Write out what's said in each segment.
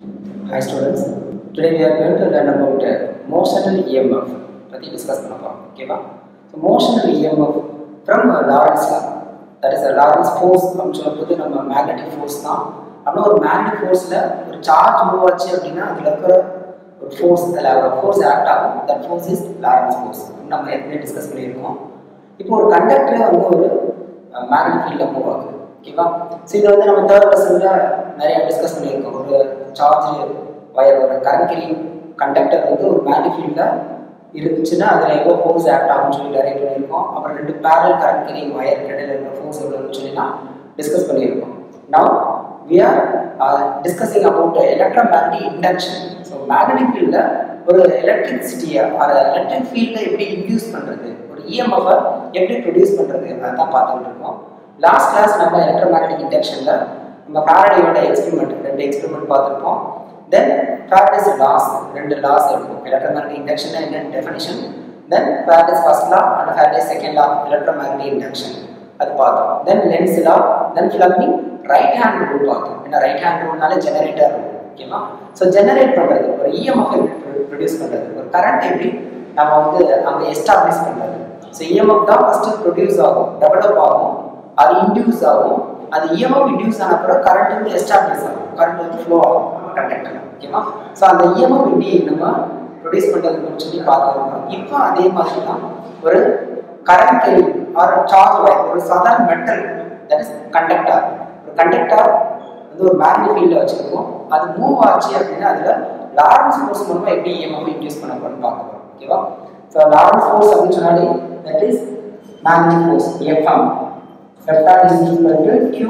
Hi students, today we are going to learn about uh, motional EMF பற்றி discuss பண்ண போகிறோம் ஓகேவா so motional EMF from Lorentz law that is Lorentz force அப்படின்னு சொல்லும்போது நம்ம magnetic force தான் அப்படின்னா ஒரு மேக்னெட்டிக் ஃபோர்ஸில் ஒரு சார்ஜ் மூவ் ஆச்சு அப்படின்னா அதில் இருக்கிற ஒரு ஃபோர்ஸ் அதில் ஒரு ஃபோர்ஸ் ஆக்ட் ஆகும் that force is Lorentz force நம்ம ஏற்கனவே டிஸ்கஸ் பண்ணியிருக்கோம் இப்போ ஒரு கண்டக்டரே வந்து ஒரு மேக்னெட்டிக் ஃபீல்டில் மூவ் ஆகுது ஓகேவா ஸோ இதை வந்து நம்ம தேர்ட் பர்சனில் நிறைய டிஸ்கஸ் பண்ணியிருக்கோம் ஒரு சார்ஜ் வயர் ஒரு கரண்ட் கண்டக்டர் வந்து ஒரு மேக்னெட்டிக் ஃபீல்டில் இருந்துச்சுன்னா அதில் எவ்வளோ ஃபோர்ஸ் ஆக்ட் ஆகும்னு சொல்லி நிறைய பண்ணியிருக்கோம் அப்புறம் ரெண்டு பேரல் கரண்ட் கேரிங் வயர் இடையில இருக்கிற ஃபோர்ஸ் எவ்வளோன்னு சொல்லி நான் டிஸ்கஸ் பண்ணியிருக்கோம் now we are discussing about electromagnetic induction so magnetic ஃபீல்டில் ஒரு எலக்ட்ரிசிட்டியை ஒரு எலக்ட்ரிக் ஃபீல்டை எப்படி இன்டியூஸ் பண்ணுறது ஒரு இஎம்எஃபை எப்படி ப்ரொடியூஸ் பண்ணுறது அதை தான் பார்த்துக்கிட்டு இருக்கோம் லாஸ்ட் கிளாஸ் நம்ம எலக்ட்ரோமேக்னட்டிக் இண்டக்ஷனில் நம்ம ஃபேரடேயோட எக்ஸ்பெரிமெண்ட் ரெண்டு எக்ஸ்பெரிமெண்ட் பார்த்துருப்போம் தென் ஃபேரடேஸ் லாஸ் ரெண்டு லாஸ் இருக்கும் எலக்ட்ரோமேக்னட்டிக் இண்டக்ஷன் என்ன definition then Faraday's first law and Faraday's second law electromagnetic induction அது பார்த்தோம் then Lenz law then Fleming right hand rule பார்த்தோம் ஏன்னா ரைட் ஹேண்ட் ரூல்னாலே ஜெனரேட்டர் ரூல் ஓகேவா ஸோ ஜெனரேட் பண்ணுறது ஒரு இஎம்எஃப் எப்படி ப்ரொடியூஸ் பண்ணுறது ஒரு கரண்ட் எப்படி நம்ம வந்து அங்கே எஸ்டாப்ளிஷ் பண்ணுறது ஸோ இஎம்எஃப் தான் ஃபஸ்ட்டு ப்ரொடியூஸ் ஆகும் டெவலப் ஆகும் அது இன்டியூஸ் ஆகும் அது இஎம்எஃப் இன்டியூஸ் ஆன பிறகு கரண்ட் வந்து எஸ்டாப்ளிஷ் ஆகும் கரண்ட் வந்து ஃப்ளோ ஆகும் கண்டக்டர் ஓகேவா ஸோ அந்த இஎம்எஃப் எப்படி நம்ம ப்ரொடியூஸ் பண்ணுறதுன்னு சொல்லி பார்த்துருக்கோம் இப்போ அதே மாதிரி தான் ஒரு current carry or charge wire ஒரு சாதாரண மெட்டல் தட் இஸ் கண்டக்டர் ஒரு கண்டக்டர் வந்து ஒரு மேக்னெட் ஃபீல்டில் வச்சுருக்கோம் அது மூவ் ஆச்சு அப்படின்னா அதில் லாரன்ஸ் ஃபோர்ஸ் மூலமாக எப்படி இஎம்எஃப் இன்டியூஸ் பண்ண போகிறோம்னு பார்க்க போகிறோம் ஓகேவா ஸோ லாரன்ஸ் ஃபோர்ஸ் அப்படின்னு சொன்னாலே that is magnet force FM vector is equal to q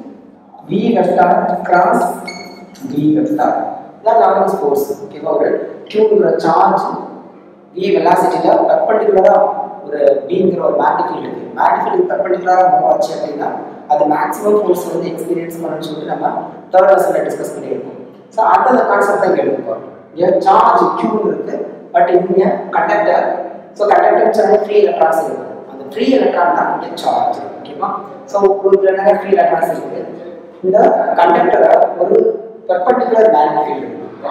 v vector cross v vector இதான் லாரன்ஸ் ஃபோர்ஸ் ஓகேவா ஒரு qங்கிற சார்ஜ் v வெலாசிட்டில பெர்பெண்டிகுலரா ஒரு bங்கிற ஒரு மேக்னெட்டிக் ஃபீல்ட் இருக்கு மேக்னெட்டிக் ஃபீல்ட் பெர்பெண்டிகுலரா மூவ் ஆச்சு அப்படின்னா அது மேக்ஸிமம் ஃபோர்ஸ் வந்து எக்ஸ்பீரியன்ஸ் பண்ணணும்னு சொல்லிட்டு நம்ம தேர்ட் லெசன்ல டிஸ்கஸ் பண்ணியிருக்கோம் ஸோ அந்த கான்செப்ட் தான் எடுக்க போறோம் இங்கே சார்ஜ் q இருக்கு பட் இங்க கண்டக்டர் ஸோ கண்டக்டர் சொன்னா ஃப்ரீ எலக்ட்ரான்ஸ் இருக்கு அந்த ஃப்ரீ எலக்ட்ரான் தான் இங்கே சார்ஜ் ஓகேவா ஸோ உங்களுக்கு நிறைய ஃப்ரீ எலக்ட்ரான்ஸ் இருக்கு இந்த கண்டக்டரை ஒரு பெர்பெண்டிகுலர் மேக்னெட் ஃபீல்டு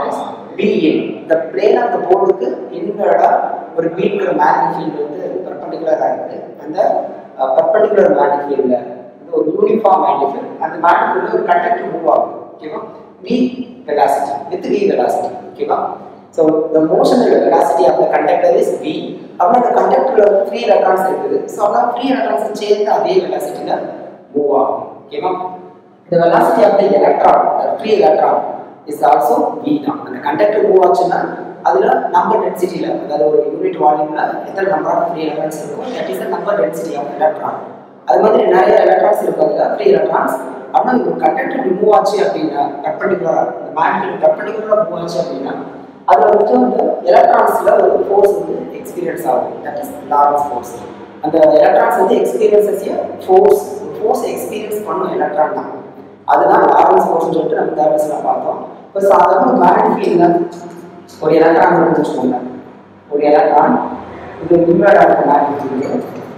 பிஏ இந்த பிளேன் ஆஃப் த போர்டுக்கு இன்வர்டா ஒரு பீங்கிற மேக்னெட் ஃபீல்டு வந்து பெர்பெண்டிகுலராக இருக்கு அந்த பெர்பெண்டிகுலர் மேக்னெட் ஃபீல்டில் வந்து ஒரு யூனிஃபார்ம் மேக்னெட் ஃபீல்டு அந்த மேக்னெட் ஃபீல்டில் ஒரு கண்டக்டர் மூவ் ஆகும் ஓகேவா v velocity with v velocity ஓகேவா so the motional velocity of the conductor is v அப்புறம் அந்த கண்டக்டர்ல வந்து ஃப்ரீ எலக்ட்ரான்ஸ் இருக்குது ஸோ அதான் ஃப்ரீ எலக்ட்ரான்ஸ் சேர்ந்து அதே வெலாசிட்டியில் மூவ் ஆகும் ஓகேவா the velocity of the electron the free electron is also v தான் அந்த கண்டக்டர் மூவ் ஆச்சுன்னா அதுல நம்பர் டென்சிட்டியில அதாவது ஒரு யூனிட் வால்யூம்ல எத்தனை நம்பர் ஆஃப் ஃப்ரீ எலக்ட்ரான்ஸ் இருக்கும் that is the number density of electron அது மாதிரி நிறைய எலக்ட்ரான்ஸ் இருக்கும் அதுல ஃப்ரீ எலக்ட்ரான்ஸ் அப்படின்னா ஒரு கண்டக்டர் மூவ் ஆச்சு அப்படின்னா பெர்பெண்டிகுலரா இந்த மேக்னெட் பெர்பெண்டிகுலரா மூவ் ஆச்சு அப்படின்னா அதுல வந்து வந்து எலக்ட்ரான்ஸ்ல ஒரு ஃபோர்ஸ் வந்து எக்ஸ்பீரியன்ஸ் ஆகும் தட் இஸ் லாரன்ஸ் ஃபோர்ஸ் அந்த எலக்ட்ரான்ஸ் வந்து எக்ஸ்பீரியன்சஸ் ஃபோர்ஸ் ஃபோர்ஸ் எக்ஸ்பீரியன்ஸ் பண்ணும் எலக்ட்ரான் தான் அதுதான் லாரன்ஸ் ஃபோர்ஸ்னு சொல்லிட்டு நம்ம தேர்ட்ஸ்ல பார்த்தோம் இப்போ சாதாரண ஒரு மேக்னெட் ஃபீல்டில் ஒரு எலக்ட்ரான் வச்சுக்கோங்க ஒரு எலக்ட்ரான் இது இன்வெர்ட் ஆகிற மேக்னெட் ஃபீல்டு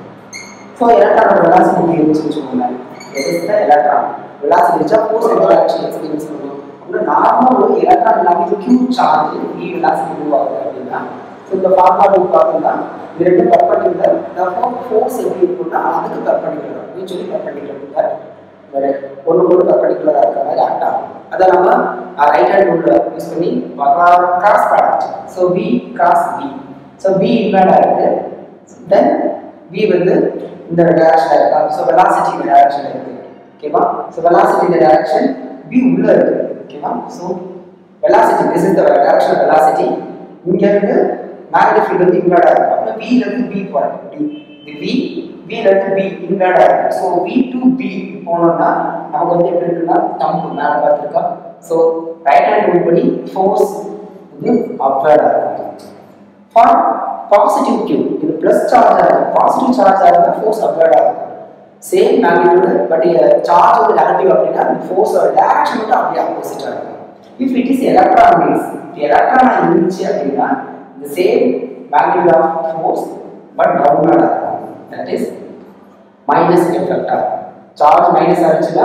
ஸோ எலக்ட்ரானோட வெலாசிட்டி இருந்துச்சு வச்சுக்கோங்க எதிர்த்த எலக்ட்ரான் வெலாசிட்டி வச்சா ஃபோர்ஸ் இன்டராக்ஷன் எக்ஸ்பீரியன்ஸ் பண்ணும் அப்படின்னா நார்மல் ஒரு எலக்ட்ரான் இல்லாமல் இது q charge e velocity move ஆகுது அப்படின்னா ஸோ இந்த ஃபார்முலா பார்த்தோம்னா இது ரெண்டு பர்பண்டிகுலர் தப்போ ஃபோர்ஸ் எப்படி இருக்கும்னா அதுக்கு பர்பண்டிகுலர் மியூச்சுவலி பர்பண்டிகுலர் ஒன்று ஒன்று பர்பண்டிகுலராக இருக்கிற மாதிரி ஆக்ட் ஆகும் அதை நம்ம ரைட் ஹேண்ட் ரூலில் யூஸ் பண்ணி பார்க்கலாம் cross product so B cross B so B இன்வெர்டாக இருக்கு தென் பி வந்து இந்த டைரக்ஷனில் இருக்கா ஸோ வெலாசிட்டி இந்த டைரக்ஷனில் இருக்கு ஓகேவா ஸோ வெலாசிட்டி இந்த டைரக்ஷன் பி உள்ள இருக்கு ஓகேவா so velocity this is the direction velocity இங்கேருந்து மேக்னெட்டிக் ஃபீல்டு வந்து இன்வெர்டாக இருக்கு அப்புறம் பியிலேருந்து பி போகிறேன் டி இது வி பியிலேருந்து பி இன்வெர்டாக இருக்கு ஸோ வி டு பி போனோம்னா நமக்கு வந்து எப்படி இருக்குன்னா தம்பு மேலே பார்த்துருக்கா ஸோ ரைட் ஹேண்ட் ரூல் படி ஃபோர்ஸ் வந்து அப்வேர்டாக இருக்கும் ஃபார் பாசிட்டிவ் கியூ இது ப்ளஸ் சார்ஜாக இருக்கும் பாசிட்டிவ் சார்ஜாக இருந்தால் ஃபோர்ஸ் அப்வேர்டாக இருக்கும் சேம் மேக்னிடியூடு பட் சார்ஜ் வந்து நெகட்டிவ் அப்படின்னா ஃபோர்ஸோட டேரக்ஷன் மட்டும் அப்படியே ஆப்போசிட்டாக இருக்கும் if it is electron means electron இருந்துச்சு அப்படின்னா the same magnitude of force but downward ஆகும் that is minus f vector charge minus ஆச்சுன்னா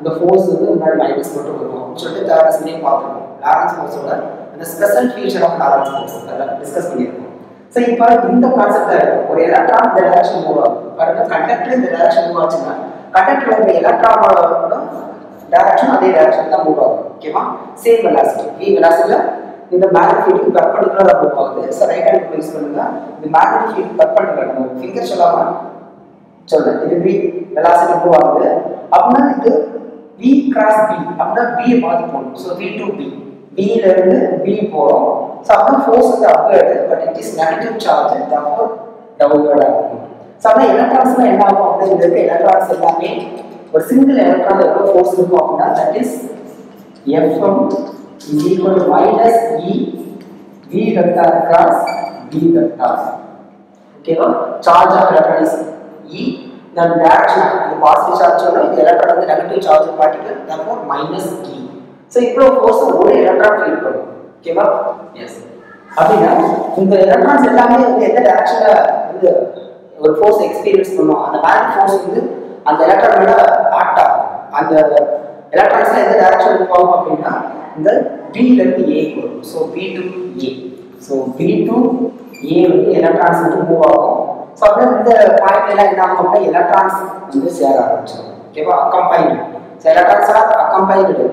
இந்த ஃபோர்ஸ் வந்து முன்னாடி மைனஸ் மட்டும் வரும் அப்படின்னு சொல்லிட்டு தேர்ட் லெசன்லேயே பார்த்துருக்கோம் லாரன்ஸ் ஃபோர்ஸோட அந்த special feature of Lorentz force அதெல்லாம் டிஸ்கஸ் பண்ணியிருக்கோம் ஸோ இப்போ இந்த கான்செப்டை ஒரு எலக்ட்ரான் இந்த டைரக்ஷன் மூவ் ஆகும் பாருங்க கண்டக்டர் இந்த டைரக்ஷன் மூவ் ஆச்சுன்னா கண்டக்டர் இந்த எலக்ட்ரானோட டைரக்ஷன் அதே டைரக்ஷன் தான் மூவ் ஆகும் ஓகேவா சேம் வெலாசிட்டி வி வெலாசிட்டியில் இந்த மேக்னெட் ஃபீல்டுக்கு பர்பண்டிகுலராக மூவ் ஆகுது ஸோ ரைட் ஹேண்ட் யூஸ் பண்ணுங்க இந்த மேக்னெட் ஃபீல்ட் பர்பண்டிகுலர் நம்ம ஃபிங்கர் சொல்லாம சொல்றேன் இது வி வெலாசிட்டி மூவ் ஆகுது அப்படின்னா இது வி கிராஸ் பி அப்படின்னா பி பார்த்து போகணும் ஸோ வி டு பி பில இருந்து பி போறோம் ஸோ அப்படின்னா ஃபோர்ஸ் வந்து upward but it is negative charge தப்போ டவுன்வேர்டாக இருக்கும் ஸோ அப்படின்னா எலக்ட்ரான்ஸ்லாம் என்ன ஆகும் அப்படின்னு இருக்க எலக்ட்ரான்ஸ் எல்லாமே ஒரு சிங்கிள் எலக்ட்ரான் எவ்வளோ ஃபோர்ஸ் இருக்கும் அப்படின்னா that is FM is equal to minus e v vector cross B vector ஓகேவா charge of electron is e the direction இது பாசிட்டிவ் சார்ஜ் சொன்னா இது எலக்ட்ரான் வந்து negative charge particle therefore minus e so இவ்வளோ force ஒரு electron feel பண்ணும் ஓகேவா S அப்படின்னா இந்த எலக்ட்ரான்ஸ் எல்லாமே வந்து எந்த டைரக்ஷன்ல வந்து ஒரு ஃபோர்ஸ் எக்ஸ்பீரியன்ஸ் பண்ணும் அந்த மேக்னெட் ஃபோர்ஸ் வந்து அந்த எலக்ட்ரான் மேல ஆக்ட் ஆகும் அந்த எலக்ட்ரான்ஸ்ல எந்த டைரக்ஷன் மூவ் ஆகும் அப்படின்னா இந்த பில இருந்து ஏக்கு வரும் so B to A so B to A வந்து எலக்ட்ரான்ஸ் வந்து மூவ் ஆகும் ஸோ அப்படியே இந்த பாயிண்ட் எல்லாம் என்ன ஆகும் அப்படின்னா எலக்ட்ரான்ஸ் வந்து சேர ஆரம்பிச்சிடும் ஓகேவா accumulated so electrons are accumulated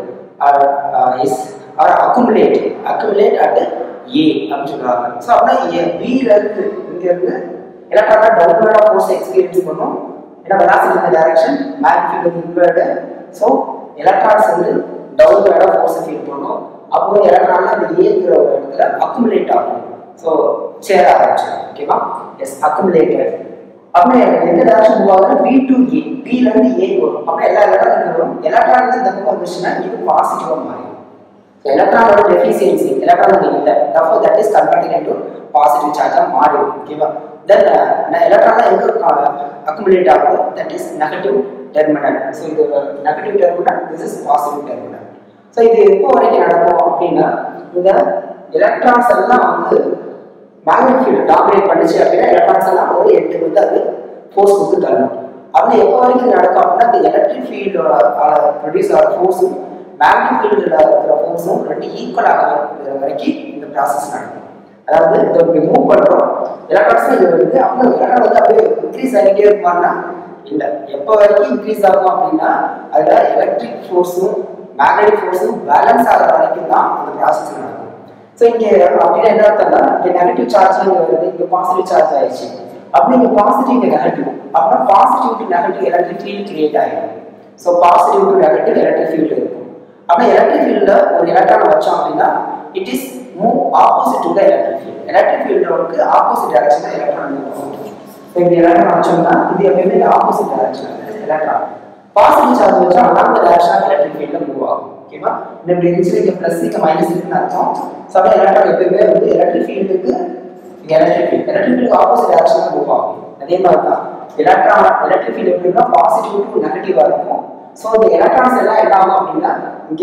is are accumulate accumulate at A அப்படின்னு சொல்றாங்க ஸோ அப்படின்னா ஏ பில இருந்து இங்க இருந்து எலக்ட்ரான் டவுன்வர்டா ஃபோர்ஸ் எக்ஸ்பீரியன்ஸ் பண்ணும் ஏன்னா வெலாசிட்டி இந்த டைரக்ஷன் மேக்னிஃபியூட் வந்து இன்வர்டு ஸோ எலக்ட்ரான்ஸ் வந்து டவுன்வர்டா ஃபோர்ஸ் ஃபீல் பண்ணும் அப்போ எலக்ட்ரான்லாம் அந்த ஏங்கிற ஒரு இடத்துல அக்குமுலேட் ஆகும் ஸோ சேர ஆரம்பிச்சிடும் ஓகேவா எஸ் அக்குமுலேட்டட் அப்படியே எந்த டைரக்ஷன் மூவ் ஆகுதுன்னா பி டு ஏ பில இருந்து ஏ வரும் அப்படியே எல்லா எலக்ட்ரான் வரும் எலக்ட்ரான் வந்து இந்த பக்கம் வந்துச்சுன்னா இது பாசிட்டிவா மாறிடும் எலக்ட்ரானோட டெஃபிசியன்சி எலக்ட்ரான் வந்து இல்லை தஃபோ that is converted into positive சார்ஜா மாறிடும் ஓகேவா தென் எலக்ட்ரான் எங்க அக்குமுலேட் ஆகுதோ that is negative terminal so இது negative terminal this is positive terminal so இது எப்போ வரைக்கும் நடக்கும் அப்படின்னா இந்த எலக்ட்ரான்ஸ் எல்லாம் வந்து மேக்னெட் ஃபீல்டு டாமினேட் பண்ணுச்சு அப்படின்னா எலக்ட்ரான்ஸ் எல்லாம் ஒரு எட்டு வந்து அது ஃபோர்ஸ் கொடுத்து தரணும் அப்படி எப்போ வரைக்கும் நடக்கும் அப்படின்னா இந்த எலக்ட்ரிக் ஃபீல்டோட ப்ரொடியூஸ் ஆகிற ஃபோர்ஸும் மேக்னெட் ஃபீல்டில் இருக்கிற ஃபோர்ஸும் ரெண்டு ஈக்குவலாக இருக்கிற வரைக்கும் இந்த ப்ராசஸ் நடக்கும் அதாவது இதை இப்படி மூவ் பண்ணுறோம் எலக்ட்ரான்ஸ் இது வருது அப்போ எலக்ட்ரான் வந்து அப்படியே இன்க்ரீஸ் ஆகிட்டே இருக்குமான்னா இல்லை எப்போ வரைக்கும் இன்க்ரீஸ் ஆகும் அப்படின்னா அதில் எலக்ட்ரிக் ஃபோர்ஸும் மேக்னெட்டிக் ஃபோர்ஸும் பேலன்ஸ் ஆகிற வரைக்கும் தான் அந்த ப்ராசஸ் நடக்கும் ஸோ இங்கே அப்படின்னா என்ன அர்த்தம்னா இங்கே நெகட்டிவ் சார்ஜ் இங்கே வருது இங்கே பாசிட்டிவ் சார்ஜ் ஆயிடுச்சு அப்படி இங்கே பாசிட்டிவ் இங்கே நெகட்டிவ் அப்படின்னா positive to negative electric field create ஆகிடும் so positive to negative electric field இருக்கும் அப்படின்னா எலக்ட்ரிக் ஃபீல்டில் ஒரு எலக்ட்ரான் வச்சோம் அப்படின்னா it is move opposite to the electric field electric ஃபீல்டோருக்கு ஆப்போசிட் டைரக்ஷன் எலக்ட்ரான் மூவ் ஆகும் ஸோ இந்த எலக்ட்ரான் வச்சோம்னா இது எப்பயுமே opposite direction electron positive charge வச்சா அதான் இந்த டைரக்ஷன் ஆஃப் எலக்ட்ரிக் ஃபீல்டில் மூவ் ஆகும் ஓகேவா இந்த இப்படி இருந்துச்சு இங்கே ப்ளஸ் இங்கே மைனஸ் இருக்குன்னு அர்த்தம் ஸோ அப்போ எலக்ட்ரான் எப்பயுமே வந்து எலக்ட்ரிக் ஃபீல்டுக்கு இங்கே எலக்ட்ரிக் ஃபீல்ட் எலக்ட்ரிக் ஃபீல்டுக்கு ஆப்போசிட் டைரக்ஷன் மூவ் ஆகும் அதே மாதிரி தான் எலக்ட்ரான் எலக்ட்ரிக் ஃபீல்டு எப்படின்னா பாசிட்டிவ் டு நெகட்டிவாக இருக்கும் ஸோ இந்த எலக்ட்ரான்ஸ் எல்லாம் என்ன ஆகும் அப்படின்னா இங்கே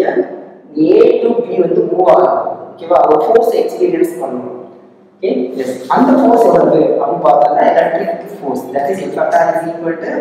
ஏ டு பி வந்து மூவ் ஆகும் ஓகேவா ஒரு ஃபோர்ஸ் எக்ஸ்பீரியன்ஸ் பண்ணணும் ஓகே எஸ் அந்த ஃபோர்ஸ் எவ்வளவு அப்படின்னு பார்த்தோம்னா electric force that is F vector is equal to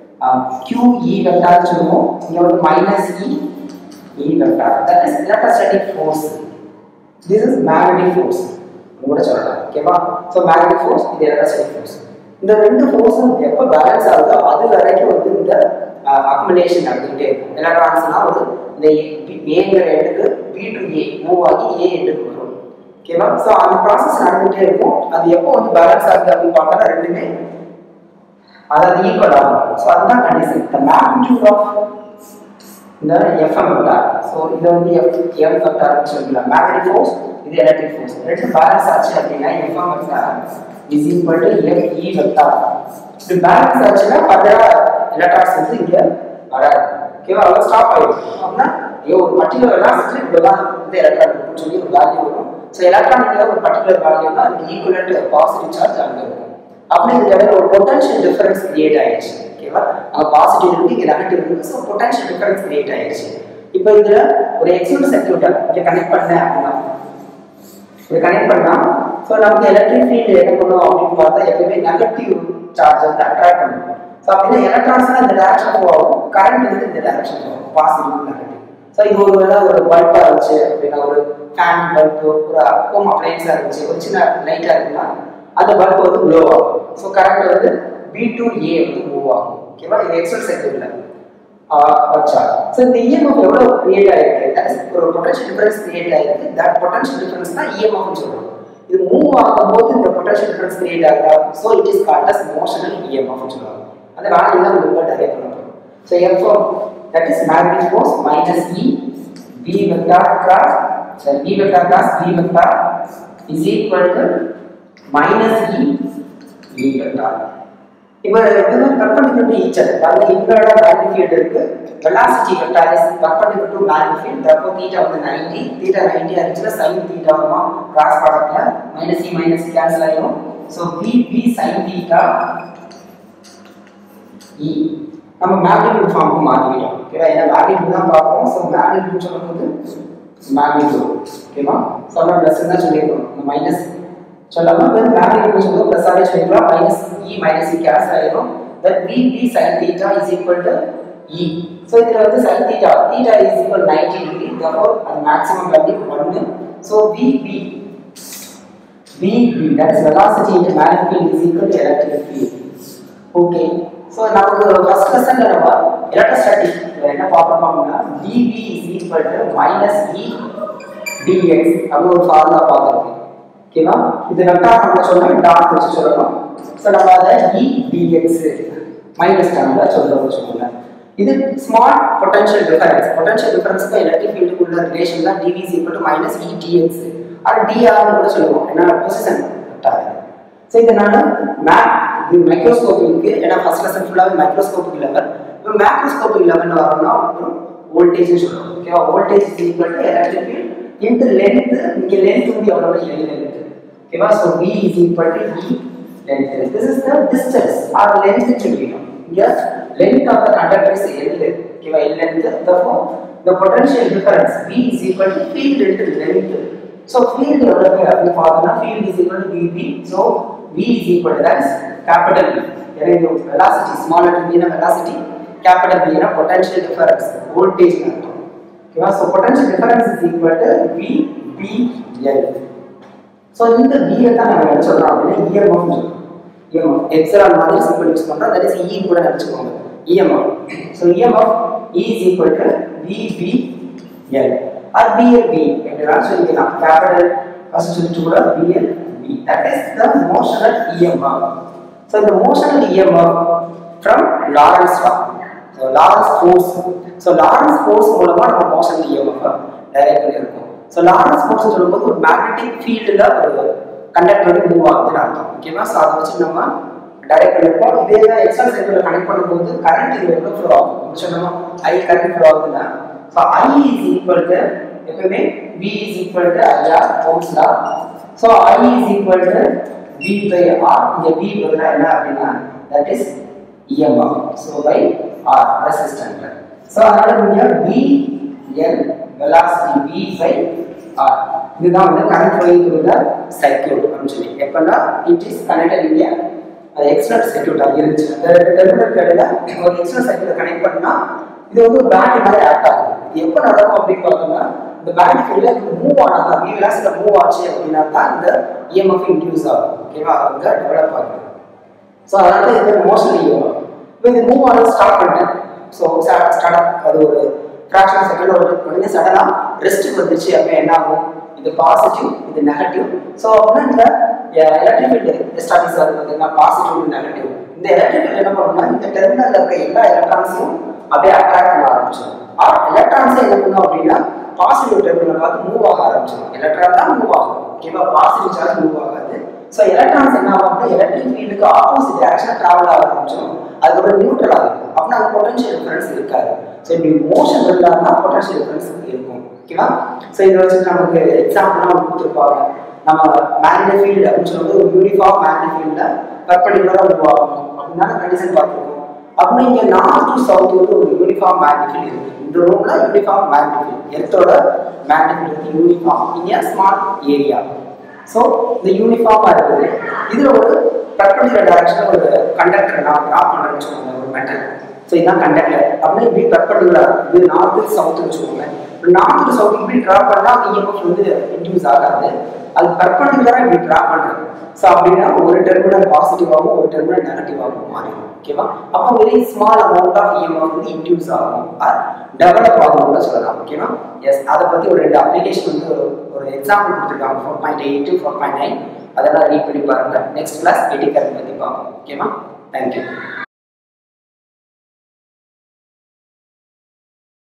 QE vector சொல்லுவோம் இங்க வந்து minus e E vector that is electrostatic force this is magnetic force கூட சொல்லலாம் ஓகேவா ஸோ மேக்னெட்டிக் ஃபோர்ஸ் இது எலக்ட்ரோஸ்டாட்டிக் ஃபோர்ஸ் இந்த ரெண்டு ஃபோர்ஸும் எப்போ பேலன்ஸ் ஆகுதோ அது வரைக்கும் வந்து இந்த அக்குமுலேஷன் நடந்துகிட்டே இருக்கும் எலக்ட்ரான்ஸ்னா ஒரு இந்த ஏங்கிற இடத்துக்கு பி டு ஏ மூவ் ஆகி ஏ எண்டுக்கு வரும் ஓகேவா ஸோ அந்த ப்ராசஸ் நடந்துகிட்டே இருக்கும் அது எப்போ வந்து பேலன்ஸ் ஆகுது அப்படின்னு பார்த்தோன்னா ரெண்டுமே அதாவது ஈக்குவல் ஆகும் ஸோ அதுதான் கண்டிஷன் த மேக்னிடியூட் ஆஃப் இந்த எஃப்எம் வெக்டார் ஸோ இதை வந்து எஃப் எம் வெக்டார்னு சொல்லலாம் மேக்னெட்டிக் ஃபோர்ஸ் இது எலக்ட்ரிக் ஃபோர்ஸ் ரெண்டு பேலன்ஸ் ஆச்சு அப்படின்னா FM vector is equal to F E vector இப்படி பேலன்ஸ் ஆச்சுன்னா ஃபர்தரா எலக்ட்ரான்ஸ் வந்து இங்கே வராது ஓகேவா அவ்வளோ ஸ்டாப் ஆயிடும் அப்படின்னா ஐயோ ஒரு பர்டிகுலர் வெலாசிட்டி இவ்வளோதான் வந்து எலக்ட்ரான் இருக்குன்னு சொல்லி ஒரு வேல்யூ வரும் ஸோ எலக்ட்ரானிக் ஒரு பர்டிகுலர் வேல்யூனா அது ஈக்குவலண்ட் பாசிட்டிவ் சார்ஜ் அங்கே இருக்கும் அப்படி இந்த இடத்துல ஒரு பொட்டன்ஷியல் டிஃபரன்ஸ் கிரியேட் ஆயிடுச்சு ஓகேவா அங்கே பாசிட்டிவ் இருக்கு இங்கே நெகட்டிவ் இருக்கு ஸோ பொட்டன்ஷியல் டிஃபரன்ஸ் கிரியேட் ஆயிடுச்சு இப்போ இதுல ஒரு எக்ஸ்டர்னல் சர்க்யூட்டை இங்கே கனெக்ட் பண்ணேன் அப்படின்னா இதை கனெக்ட் பண்ணா ஸோ நமக்கு எலக்ட்ரிக் ஃபீல்டு என்ன பண்ணும் அப்படின்னு பார்த்தா எப்பவுமே நெகட்டிவ் சார்ஜ் வந்து அட்ராக்ட் பண்ணும் ஸோ அப்படின்னா எலக்ட்ரான்ஸ் இந்த டைரக்ஷன் போகும் கரண்ட் வந்து இந்த டைரக்ஷன் போகும் பாசிட்டிவ் நெகட்டிவ் ஸோ இது ஒரு வேளை ஒரு பல்பாக இருந்துச்சு அப்படின்னா ஒரு ஃபேன் பல்பு ஒரு ஹோம் அப்ளைன்ஸாக இருந்துச்சு ஒரு சின்ன லைட்டாக இருக்குன்னா அந்த பல்ப் வந்து க்ளோ ஆகும் ஸோ கரண்ட் வந்து பி டு ஏ வந்து மூவ் ஆகும் ஓகேவா இது எக்ஸல் சைக்கிளில் வச்சா ஸோ இந்த இஎம்எஃப் எவ்வளோ கிரியேட் ஆயிருக்கு that is ஒரு பொட்டன்ஷியல் டிஃபரன்ஸ் கிரியேட் ஆயிருக்கு தட் பொட்டன்ஷியல் டிஃபரன்ஸ் தான் இஎம்எஃப்னு சொல்றோம் இது மூவ் ஆகும்போது இந்த பொட்டன்ஷியல் டிஃபரன்ஸ் கிரியேட் ஆகுதா so it is called as motional இஎம்எஃப்னு சொல்லுவாங்க அந்த வேல்யூ தான் நம்ம டெரைவ் பண்ண போகிறோம் so F that is magnetic force minus e B vector cross சரி B vector cross B vector is equal to minus e B vector இப்போ எப்பவுமே perpendicular to each other அதாவது இவங்களோட magnetic field இருக்கு velocity vector is perpendicular to magnetic field therefore theta வந்து 90 theta 90 இருந்துச்சுன்னா sin theta வருமா cross productல minus e minus e cancel ஆயிடும் so v v sin theta e நம்ம மேக்னிடியூட் ஃபார்முக்கு மாத்திக்கிட்டோம் ஓகேவா ஏன்னா மேக்னிடியூட் தான் பார்ப்போம் ஸோ மேக்னிடியூட் சொல்லும்போது மேக்னிடியூட் ஓகேவா ஸோ நம்ம ப்ளஸ் தான் சொல்லியிருக்கோம் இந்த மைனஸ் சொல்லாம வெறும் மேக்னிடியூட் சொல்லுவோம் ப்ளஸ் ஆவே சொல்லிக்கலாம் minus e minus e cancel ஆயிடும் that v B sine theta is equal to e so இதில் வந்து sine theta theta is equal ninety degree தப்போ அது மேக்ஸிமம் வேல்யூ ஒன்று so v B v B that is velocity into magnetic field is equal to electric field okay so நமக்கு first லெசன்ல நம்ம electrostatic என்ன பார்த்துருக்கோம்னா dV is equal to minus E dx அப்படின்னு ஒரு ஃபார்முலா பார்த்துருக்கோம் ஓகேவா இது வெக்டார் பண்ண சொன்னா டாட் வச்சு சொல்லணும் ஸோ நம்ம அதை இ டிஎக்ஸ் மைனஸ் டேர்ம்ல சொல்றோம் வச்சுக்கோங்க இது ஸ்மால் பொட்டன்ஷியல் டிஃபரன்ஸ் பொட்டன்ஷியல் டிஃபரன்ஸ்க்கு எலக்ட்ரிக் ஃபீல்டுக்கு உள்ள ரிலேஷன் தான் dV is equal to minus E dx அது டிஆர்னு கூட சொல்லுவோம் ஏன்னா பொசிஷன் வெக்டார் ஸோ இதனால மேப் இது மைக்ரோஸ்கோப்பிக்கு ஏன்னா ஃபர்ஸ்ட் லெசன் ஃபுல்லாகவே மைக்ரோஸ்கோபிக் லெவல் இப்போ மேக்ரோஸ்கோபிக் லெவலில் வரணும்னா ஒரு வோல்டேஜ் சொல்லுவோம் ஓகேவா voltage is equal to electric field into length இங்கே லென்த் வந்து எவ்வளோ எல் லென்த் ஓகேவா so V is equal to E length this is the distance or length சொல்லிக்கணும் இங்கே length of the conductor is L ஓகேவா L length therefore the potential difference v is equal to field into length so field எவ்வளவு அப்படின்னு பார்த்தோம்னா field is equal to vb so v is equal to that is capital V எனவே velocity small letter v னா velocity capital V னா potential difference voltage னு அர்த்தம் ஓகேவா so potential difference is equal to V B L so இந்த வியை தான் நம்ம என்ன சொல்றோம் அப்படின்னா இஎம்எஃப் சொல்றோம் இஎம்எஃப் எக்ஸலான் மாதிரி சிம்பிள் யூஸ் பண்ணுறோம் தட் இஸ் இ கூட நினச்சிக்கோங்க EMF so EMF E is equal to V B L or BL B எப்படினாலும் சொல்லிக்கலாம் கேபிட்டல் ஃபர்ஸ்ட் சொல்லிட்டு கூட BL B that is the motional EMF so இந்த motional EMF from Lorentz law so Lorentz force so Lorentz force மூலமாக நம்ம motion EMF direct பண்ணியிருக்கோம் so Lorentz force சொல்லும்போது ஒரு மேக்னெட்டிக் ஃபீல்டில் ஒரு கண்டக்டர் வந்து மூவ் ஆகுதுன்னு அர்த்தம் ஓகேவா ஸோ அதை வச்சு நம்ம டைரக்ட் பண்ணியிருக்கோம் இதே தான் எக்ஸல் சைக்கிளில் கனெக்ட் பண்ணும்போது கரண்ட் இது எவ்வளோ ஃப்ளோ ஆகும் இப்போ சொன்னோமா ஐ கரண்ட் ஃப்ளோ ஆகுதுன்னா so I is equal to எப்பவுமே V is equal to IR Ohm's law so I is equal to V by R இங்கே வி பதிலாக என்ன அப்படின்னா that is EMF. So by R resistant. So அதனால இங்க V L velocity V by R இதுதான் வந்து current flowing through the circuit அப்படின்னு சொல்லி எப்பன்னா it is connected in a அது எக்ஸ்டர்னல் சர்க்யூட்டா இருந்துச்சு அந்த டெர்மினல் இடையில ஒரு எக்ஸ்டர்னல் சர்க்யூட்டை கனெக்ட் பண்ணா இது வந்து ஒரு பேட்டரி மாதிரி ஆக்ட் ஆகுது இது எப்போ நடக்கும் அப்படின்னு பார்த்தோம்னா இந்த பேட்டரி ஃபீல்டில் மூவ் ஆனால் தான் வி விலாசில் மூவ் ஆச்சு அப்படின்னா தான் இந்த இஎம்எஃப் இன்டியூஸ் ஆகும் ஓகேவா அவங்க டெவலப் ஆகுது ஸோ அதனால இது மோஸ்ட்லி இப்போ இது மூவ் ஆனது ஸ்டார்ட் பண்ணிட்டேன் ஸோ ஸ்டார்ட் அது ஒரு ஃப்ராக்ஷன் செகண்ட் ஒரு உடனே சடனாக ரெஸ்ட்டுக்கு வந்துச்சு அப்படின்னா என்ன ஆகும் இது பாசிட்டிவ் இது நெகட்டிவ் ஸோ அப்படின்னா இந்த எலக்ட்ரிக் ஃபீல்டு எஸ்டாபிஸ் ஆகுது பார்த்தீங்கன்னா பாசிட்டிவ் நெகட்டிவ் இந்த எலக்ட்ரிக் ஃபீல்டு என்ன பண்ணும்னா இந்த டெர்மினலில் இருக்க எல்லா எலக்ட்ரான்ஸையும் அப்படியே அட்ராக்ட் பண்ண ஆரம்பிச்சிடும் ஆர் எலக்ட்ரான்ஸை என்ன பண்ணும் அப்படின்னா பாசிட்டிவ் டெர்மினல் பார்த்து மூவ் ஆக ஆரம்பிச்சிடும் எலக்ட்ரான் தான் மூவ் ஆகும் ஓகேவா பாசிட்டிவ் சார்ஜ் மூவ் ஆகாது ஸோ எலக்ட்ரான்ஸ் என்ன ஆகும் எலக்ட்ரிக் ஃபீல்டுக்கு ஆப்போசிட் டைரக்ஷன் டிராவல் ஆக ஆரம்பிச்சிடும் அதுக்கப்புறம் நியூட்ரல் ஆகும் அப்படின்னா அங்கே பொட்டன்ஷியல் டிஃபரன்ஸ் இருக்காது ஸோ இப்படி மோஷன் இல்லாம பொட்டன்ஷியல் டிஃபரன்ஸ் இருக்கும் ஓகேவா ஸோ இதை வச்சுட்டு நமக்கு எக்ஸாம்பிள்லாம் அவங்க கொடுத்துருப்பாங்க நம்ம மேக்னெட் ஃபீல்டு அப்படின்னு சொல்லும்போது ஒரு யூனிஃபார்ம் மேக்னெட் ஃபீல்டில் பர்படிகுலராக உருவாகும் அப்படின்னா கண்டிஷன் பார்த்துருக்கோம் அப்படின்னா இங்கே நார்த் டு சவுத் வந்து ஒரு யூனிஃபார்ம் மேக்னெட் ஃபீல்டு இருக்கு இந்த ரூம்ல யூனிஃபார்ம் மேக்னெட் ஃபீல்டு எர்த்தோட மேக்னெட் ஃபீல்டு வந்து uniform in small area so இந்த யூனிஃபார்மாக இருக்குது இதில் ஒரு பர்பண்டிகுலர் டைரக்ஷனில் ஒரு கண்டக்டர் நான் ட்ராப் பண்ணுறேன்னு வச்சுக்கோங்க ஒரு மெட்டல் ஸோ இதுதான் கண்டக்டர் அப்படியே இப்படி பர்பண்டிகுலர் இது நார்த்து சவுத்து வச்சுக்கோங்க நார்த்து சவுத் இப்படி ட்ராப் பண்ணால் இஎம்எஃப் வந்து இன்டியூஸ் ஆகாது அது பர்பண்டிகுலராக இப்படி ட்ராப் பண்ணுறேன் ஸோ அப்படின்னா ஒரு டெர்மினல் பாசிட்டிவாகவும் ஒரு டெர்மினல் நெகட்டிவாகவும் மாறிடும் ஓகேவா அப்போ very small amount of EMF வந்து இன்டியூஸ் ஆகும் டெவலப் ஆகும்னு சொல்லலாம் ஓகேவா எஸ் அதை பற்றி ஒரு ரெண்டு அப்ளிகேஷன் வந்து ஒரு எக்ஸாம்பிள் கொடுத்துருக்காங்க four point eight four point nine அதெல்லாம் ரீட் பண்ணி பாருங்க நெக்ஸ்ட் கிளாஸ் எடிக்கர் பற்றி பார்ப்போம் ஓகேவா தேங்க்யூ